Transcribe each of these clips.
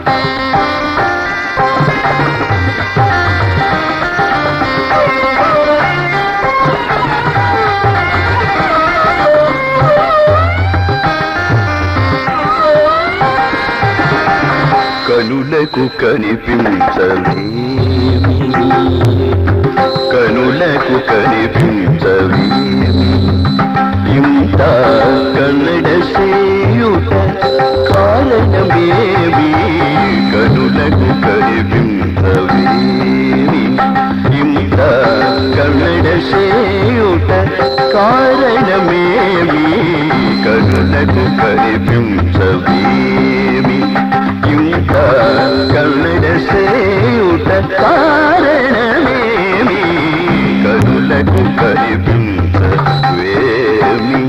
కనులకు కనిపించవేమి కనులకు కనిపించవేమి ఇంత కన్నడ సేయుట కారణమేమి కనులకు కనిపించవేమి ఇంత కన్నడ సేయుట కారణమేమి కనులకు కనిపించవేమి ఇంత కన్నడ సేయుట కారణమేమి కనులకు కనిపించవేమి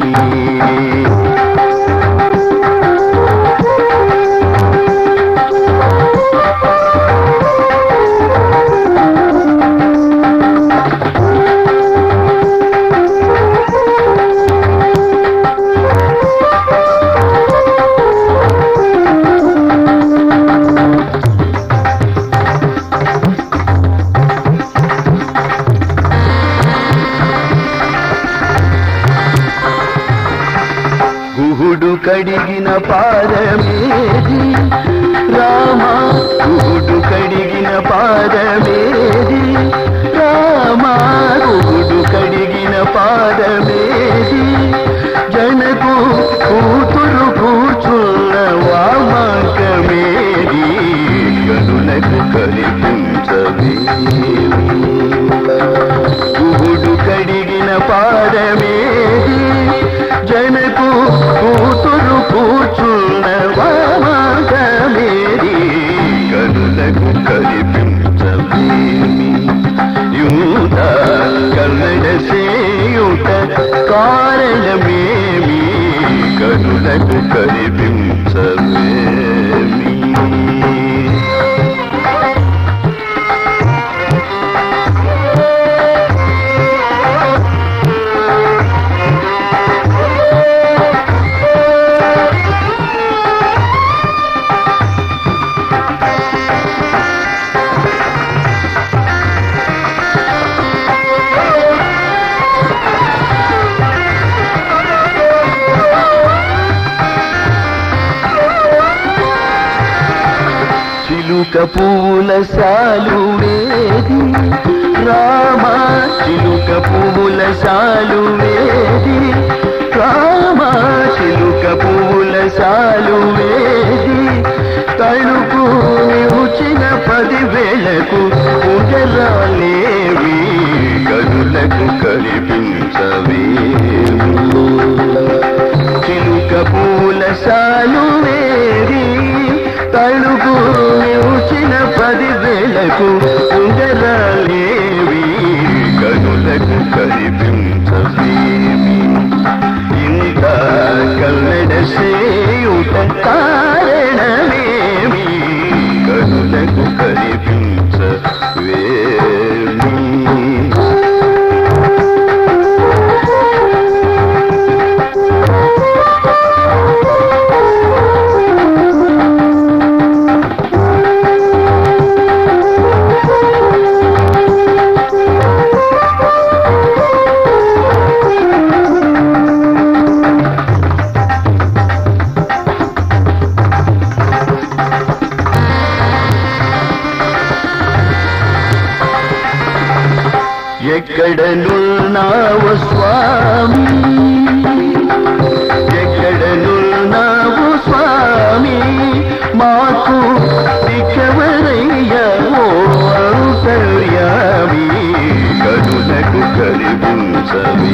గుహుడు కడిగిన పాదమేది రామ గుహుడు కడిగిన పాదమేది రామ గుహుడు కడిగిన పాదమేది జనకు కూతురు కూర్చున్న వామకమేది కనులకు కనిపించవేమి గుహుడు కడిగిన పాదమేది జనకు కూతురు కూర్చున్న వామకమేది కనులకు కనిపించవేమి యూత కన్నడ సేయుట కారణమేమి కనులకు కనిపించవేమి చిలుక పూల సాలు వేది రామ చిలుక పూల సాలు వేది రామ చిలుక పూల సాలు వేది తణుకు నిలిచిన పదివేలకు ఉండరాలేవి కనులకు కనిపించవేమి చిలుక పూల సాలు వేది తణుకు నిలిచిన పదివేలకు ఉండరాలేవి కనులకు కనిపించవేమి ఇంత కన్నడ సేయుట కారణమేమి కనులకు కనిపించవేమి ఎక్కడనున్నావు స్వామి ఎక్కడనున్నావు స్వామి మాకు దిక్కవరయ్యా ఓ అంతర్యామి కనులకు కరిపించవి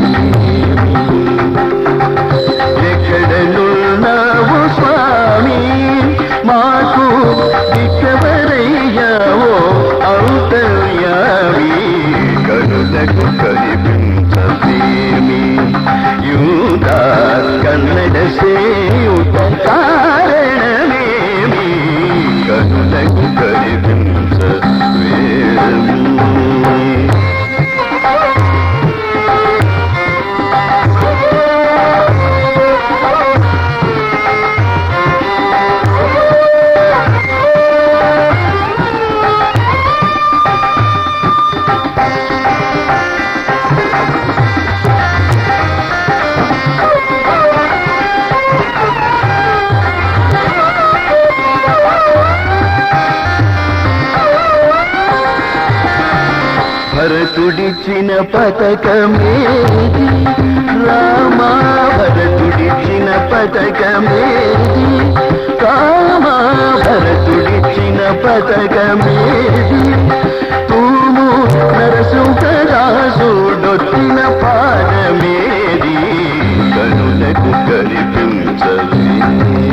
ఎక్కడనున్నావు స్వామి మాకు దిక్కవరయ్యా ఓ అంతర్యామి కనులకు కనిపించవేమి యూదా కన్నడ సేయుట కారణమేమి కనులకు కనిపించవేమి భరతుడిచ్చిన పథకమేది రామా భరతుడిచ్చిన పథకమేది రామా భరతుడిచ్చిన పథకమేది తూము నరసుకరాసుడొత్తిన పాదమేది కనులకు కనిపించలేదు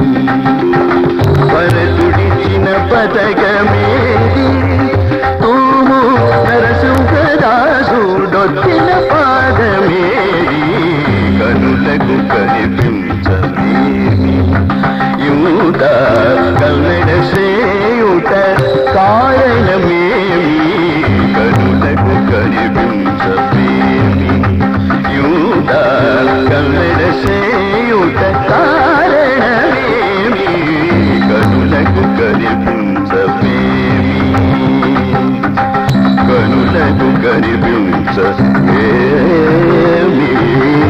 భరతుడిచ్చిన పథకమేది తూము నరసుకరాసుడొత్తిన పాదమేది కనులకు కనిపించలేమి యూత కన్నడ సేయుట కారణమేమి కనులకు కనిపించలేమి యూత కన్నడ సేయుట కారణమేమి కనులకు కనిపించలేమి కనులకు కనిపించలేమి